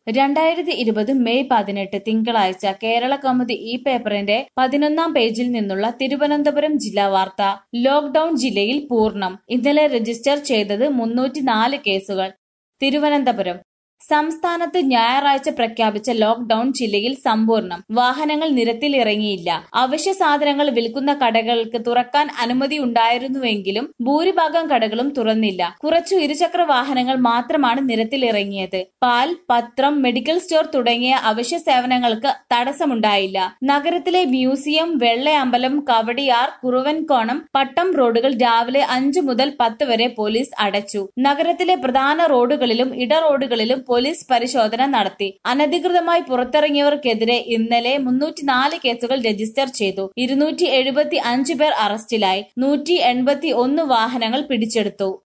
രണ്ടായിരത്തി ഇരുപത് മെയ് പതിനെട്ട് തിങ്കളാഴ്ച കേരള കൗമുദി ഈ പേപ്പറിന്റെ പതിനൊന്നാം പേജിൽ നിന്നുള്ള തിരുവനന്തപുരം ജില്ലാ വാർത്ത ലോക്ഡൌൺ ജില്ലയിൽ പൂർണ്ണം ഇന്നലെ രജിസ്റ്റർ ചെയ്തത് മുന്നൂറ്റി നാല് കേസുകൾ തിരുവനന്തപുരം സംസ്ഥാനത്ത് ഞായറാഴ്ച പ്രഖ്യാപിച്ച ലോക്ഡൌൺ ജില്ലയിൽ സമ്പൂർണ്ണം വാഹനങ്ങൾ നിരത്തിലിറങ്ങിയില്ല അവശ്യ സാധനങ്ങൾ വിൽക്കുന്ന കടകൾക്ക് തുറക്കാൻ അനുമതി ഉണ്ടായിരുന്നുവെങ്കിലും ഭൂരിഭാഗം കടകളും തുറന്നില്ല കുറച്ചു ഇരുചക്ര വാഹനങ്ങൾ മാത്രമാണ് നിരത്തിലിറങ്ങിയത് പാൽ പത്രം മെഡിക്കൽ സ്റ്റോർ തുടങ്ങിയ അവശ്യ സേവനങ്ങൾക്ക് തടസ്സമുണ്ടായില്ല നഗരത്തിലെ മ്യൂസിയം വെള്ളയമ്പലം കവടിയാർ കുറുവൻകോണം പട്ടം റോഡുകൾ രാവിലെ അഞ്ചു മുതൽ പത്ത് വരെ പോലീസ് അടച്ചു നഗരത്തിലെ പ്രധാന റോഡുകളിലും ഇട റോഡുകളിലും പോലീസ് പരിശോധന നടത്തി അനധികൃതമായി പുറത്തിറങ്ങിയവർക്കെതിരെ ഇന്നലെ മുന്നൂറ്റിനാല് കേസുകൾ രജിസ്റ്റർ ചെയ്തു ഇരുന്നൂറ്റി എഴുപത്തി അഞ്ച് പേർ അറസ്റ്റിലായി നൂറ്റി എൺപത്തി ഒന്ന് വാഹനങ്ങൾ പിടിച്ചെടുത്തു